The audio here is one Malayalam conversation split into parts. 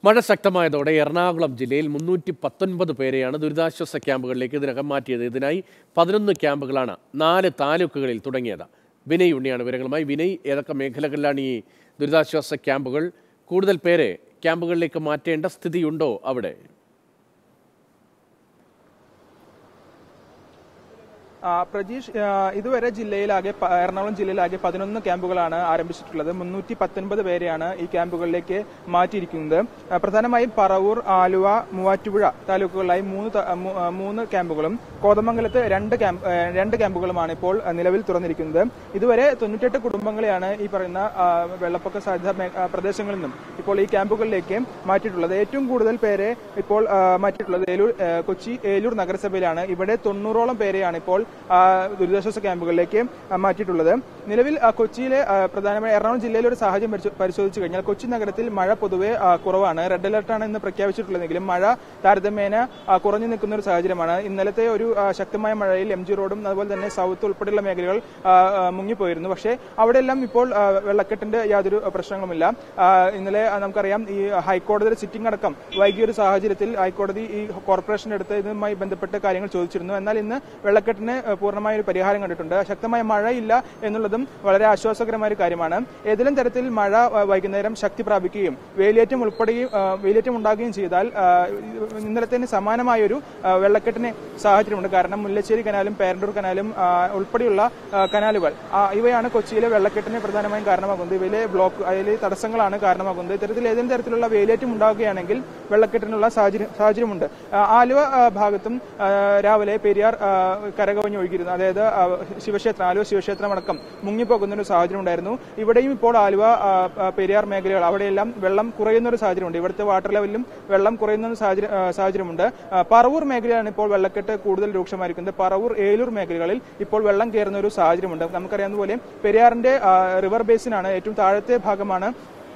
മഴ ശക്തമായതോടെ എറണാകുളം ജില്ലയിൽ മുന്നൂറ്റി പത്തൊൻപത് പേരെയാണ് ദുരിതാശ്വാസ ക്യാമ്പുകളിലേക്ക് ഇതിനകം മാറ്റിയത് ഇതിനായി പതിനൊന്ന് ക്യാമ്പുകളാണ് നാല് താലൂക്കുകളിൽ തുടങ്ങിയത് വിനയ് ഉണ്ണിയാണ് വിവരങ്ങളുമായി വിനയ് ഏതൊക്കെ മേഖലകളിലാണ് ഈ ദുരിതാശ്വാസ ക്യാമ്പുകൾ കൂടുതൽ പേരെ ക്യാമ്പുകളിലേക്ക് മാറ്റേണ്ട സ്ഥിതിയുണ്ടോ അവിടെ ആ, പ്രജീഷ് ആ, ഇതുവരെ ജില്ലയിലാകെ പ- എറണാകുളം ജില്ലയിലാകെ പതിനൊന്ന് ക്യാമ്പുകളാണ് ആരംഭിച്ചിട്ടുള്ളത് മുന്നൂറ്റി പത്തൊൻപത് പേരെയാണ് ഈ ക്യാമ്പുകളിലേക്ക് മാറ്റിയിരിക്കുന്നത് ആ, പ്രധാനമായും പറവൂർ ആലുവ മൂവാറ്റുപുഴ താലൂക്കുകളിലായി മൂന്ന് ത- മൂ- ആ, മൂന്ന് ക്യാമ്പുകളും കോതമംഗലത്ത് രണ്ട് ക്യാമ്പ് ആ, രണ്ട് ക്യാമ്പുകളുമാണ് ഇപ്പോൾ ആ, നിലവിൽ തുറന്നിരിക്കുന്നത് ഇതുവരെ തൊണ്ണൂറ്റെട്ട് കുടുംബങ്ങളെയാണ് ഈ പറയുന്ന ആ, വെള്ളപ്പൊക്ക സാധ്യത മേ- ആ, പ്രദേശങ്ങളിൽ നിന്നും ഇപ്പോൾ ഈ ക്യാമ്പുകളിലേക്ക് മാറ്റിയിട്ടുള്ളത് ഏറ്റവും കൂടുതൽ പേരെ ഇപ്പോൾ ആ, മാറ്റിയിട്ടുള്ളത് ഏലൂർ ആ, കൊച്ചി ഏലൂർ നഗരസഭയിലാണ് ഇവിടെ തൊണ്ണൂറോളം പേരെയാണ് ഇപ്പോൾ ആ, ദുരിതാശ്വാസ ക്യാമ്പുകളിലേക്ക് ആ, മാറ്റിയിട്ടുള്ളത് നിലവിൽ ആ, കൊച്ചിയിലെ ആ, പ്രധാനമായി എറണാകുളം ജില്ലയിലെ ഒരു സാഹചര്യം പരിശോ- പരിശോധിച്ചു കഴിഞ്ഞാൽ കൊച്ചി നഗരത്തിൽ മഴ പൊതുവെ ആ, കുറവാണ് റെഡ് അലർട്ടാണ് ഇന്ന് പ്രഖ്യാപിച്ചിട്ടുള്ളതെങ്കിലും മഴ താരതമ്യേന ആ, കുറഞ്ഞു നിൽക്കുന്ന ഒരു സാഹചര്യമാണ് ഇന്നലത്തെ ഒരു ആ, ശക്തമായ മഴയിൽ എം ജി റോഡും അതുപോലെ തന്നെ സൗത്ത് ഉൾപ്പെടെയുള്ള മേഖലകൾ ആ, ആ, മുങ്ങിപ്പോയിരുന്നു പക്ഷേ അവിടെയെല്ലാം ഇപ്പോൾ ആ, വെള്ളക്കെട്ടിന്റെ യാതൊരു പ്രശ്നങ്ങളുമില്ല ആ, ഇന്നലെ ആ, നമുക്കറിയാം ഈ ഹൈക്കോടതിയുടെ സിറ്റിംഗ് അടക്കം വൈകിയ ഒരു സാഹചര്യത്തിൽ ഹൈക്കോടതി ഈ കോർപ്പറേഷന്റെ അടുത്ത് ഇതുമായി ബന്ധപ്പെട്ട കാര്യങ്ങൾ ചോദിച്ചിരുന്നു എന്നാൽ ഇന്ന് വെള്ളക്കെട്ടിന് ആ, പൂർണ്ണമായ ഒരു പരിഹാരം കണ്ടിട്ടുണ്ട് ശക്തമായ മഴയില്ല എന്നുള്ളതും വളരെ ആശ്വാസകരമായ ഒരു കാര്യമാണ് ഏതെങ്കിലും തരത്തിൽ മഴ ആ, വൈകുന്നേരം ശക്തി പ്രാപിക്കുകയും വേലിയേറ്റം ഉൾപ്പെടുകയും ആ, വേലിയേറ്റം ഉണ്ടാകുകയും ചെയ്താൽ ആ, ഇന്നലത്തിന് സമാനമായ ഒരു ആ, വെള്ളക്കെട്ടിന് സാഹചര്യമുണ്ട് കാരണം മുല്ലശ്ശേരി കനാലും പേരണ്ടൂർ കനാലും ആ, ഉൾപ്പെടെയുള്ള ആ, കനാലുകൾ ആ, ഇവയാണ് കൊച്ചിയിലെ വെള്ളക്കെട്ടിന് പ്രധാനമായും കാരണമാകുന്നത് ഇവയിലെ ബ്ലോക്ക് അതിൽ തടസ്സങ്ങളാണ് കാരണമാകുന്നത് ഇത്തരത്തിൽ ഏതെങ്കിലും തരത്തിലുള്ള വേലിയേറ്റം ഉണ്ടാവുകയാണെങ്കിൽ വെള്ളക്കെട്ടിനുള്ള സാഹചര്യം സാഹചര്യമുണ്ട് ആ, ആലുവ ആ, ഭാഗത്തും ആ, രാവിലെ പെരിയാർ ആ, കരകവിഞ്ഞ് ഒഴുകിയിരുന്നു അതായത് ആ, ശിവക്ഷേത്രം ആലുവ ശിവക്ഷേത്രം അടക്കം മുങ്ങിപ്പോകുന്ന ഒരു സാഹചര്യം ഉണ്ടായിരുന്നു ഇവിടെയും ഇപ്പോൾ ആലുവ ആ, ആ, പെരിയാർ മേഖലകൾ അവിടെയെല്ലാം വെള്ളം കുറയുന്ന ഒരു സാഹചര്യമുണ്ട് ഇവിടുത്തെ വാട്ടർ ലെവലിലും വെള്ളം കുറയുന്ന ഒരു സാഹചര്യം ആ, സാഹചര്യമുണ്ട് ആ, പറവൂർ മേഖലയാണ് ഇപ്പോൾ വെള്ളക്കെട്ട് കൂടുതൽ രൂക്ഷമായിരിക്കുന്നത് പറവൂർ ഏലൂർ മേഖലകളിൽ ഇപ്പോൾ വെള്ളം കയറുന്ന ഒരു സാഹചര്യമുണ്ട് നമുക്കറിയാവുന്ന പോലെ പെരിയാറിന്റെ ആ, റിവർ ബേസിനാണ് ഏറ്റവും താഴത്തെ ഭാഗമാണ്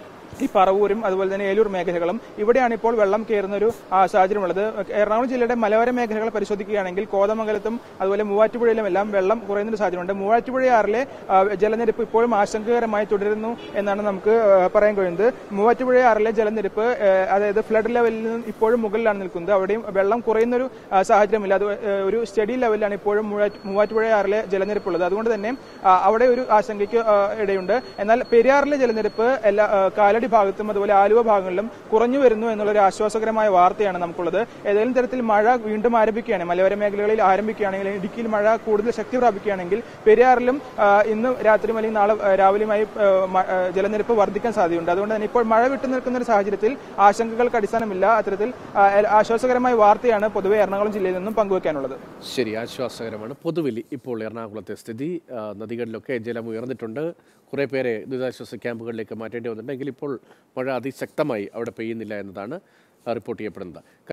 ഈ പറവൂരും അതുപോലെ തന്നെ ഏലൂർ മേഖലകളും ഇവിടെയാണ് ഇപ്പോൾ വെള്ളം കയറുന്ന ഒരു ആ, സാഹചര്യമുള്ളത് എറണാകുളം ജില്ലയുടെ മലയോര മേഖലകൾ പരിശോധിക്കുകയാണെങ്കിൽ കോതമംഗലത്തും അതുപോലെ മൂവാറ്റുപുഴയിലും എല്ലാം വെള്ളം കുറയുന്ന ഒരു സാഹചര്യമുണ്ട് മൂവാറ്റുപുഴയാറിലെ ആ, ജലനിരപ്പ് ഇപ്പോഴും ആശങ്കകരമായി തുടരുന്നു എന്നാണ് നമുക്ക് ആ, പറയാൻ കഴിയുന്നത് മൂവാറ്റുപുഴയാറിലെ ജലനിരപ്പ് ആ, അതായത് ഫ്ലഡ് ലെവലിൽ നിന്ന് ഇപ്പോഴും മുകളിലാണ് നിൽക്കുന്നത് അവിടെയും വെള്ളം കുറയുന്ന ഒരു ആ, സാഹചര്യമില്ല അത് ആ, ഒരു സ്റ്റഡി ലെവലിലാണ് ഇപ്പോഴും മൂവാറ്റ്- മൂവാറ്റുപുഴയാറിലെ ജലനിരപ്പുള്ളത് അതുകൊണ്ട് തന്നെ ആ, അവിടെ ഒരു ആശങ്കയ്ക്ക് ആ, ഇടയുണ്ട് എന്നാൽ പെരിയാറിലെ ജലനിരപ്പ് എല്ലാ ആ, കാലടി ഭാഗത്തും അതുപോലെ ആലുവ ഭാഗങ്ങളിലും കുറഞ്ഞു വരുന്നു എന്നുള്ള ഒരു ആശ്വാസകരമായ വാർത്തയാണ് നമുക്കുള്ളത് ഏതെങ്കിലും തരത്തിൽ മഴ വീണ്ടും ആരംഭിക്കുകയാണ് മലയോര മേഖലകളിൽ ആരംഭിക്കുകയാണെങ്കിൽ ഇടുക്കിയിൽ മഴ കൂടുതൽ ശക്തി പ്രാപിക്കുകയാണെങ്കിൽ പെരിയാറിലും ആ, ഇന്ന് രാത്രിയും അല്ലെങ്കിൽ നാളെ ആ, രാവിലെയുമായി ആ, മ- ആ, ജലനിരപ്പ് വർദ്ധിക്കാൻ സാധ്യതയുണ്ട് അതുകൊണ്ട് തന്നെ ഇപ്പോൾ മഴ വിട്ടു നിൽക്കുന്ന ഒരു സാഹചര്യത്തിൽ ആശങ്കകൾക്ക് അടിസ്ഥാനമില്ല അത്തരത്തിൽ ആ, ആശ്വാസകരമായ വാർത്തയാണ് പൊതുവെ എറണാകുളം ജില്ലയിൽ നിന്നും പങ്കുവയ്ക്കാനുള്ളത് ശരി ആശ്വാസകരമാണ് പൊതുവിൽ ഇപ്പോൾ എറണാകുളത്തെ സ്ഥിതി ആ, നദികളിലൊക്കെ ജലം ഉയർന്നിട്ടുണ്ട് കുറേ പേരെ ദുരിതാശ്വാസ ക്യാമ്പുകളിലേക്ക് മാറ്റേണ്ടി വന്നിട്ടുണ്ടെങ്കിൽ ഇപ്പോൾ മഴ അതിശക്തമായി അവിടെ പെയ്യുന്നില്ല എന്നതാണ് ആ, റിപ്പോർട്ട് ചെയ്യപ്പെടുന്നത്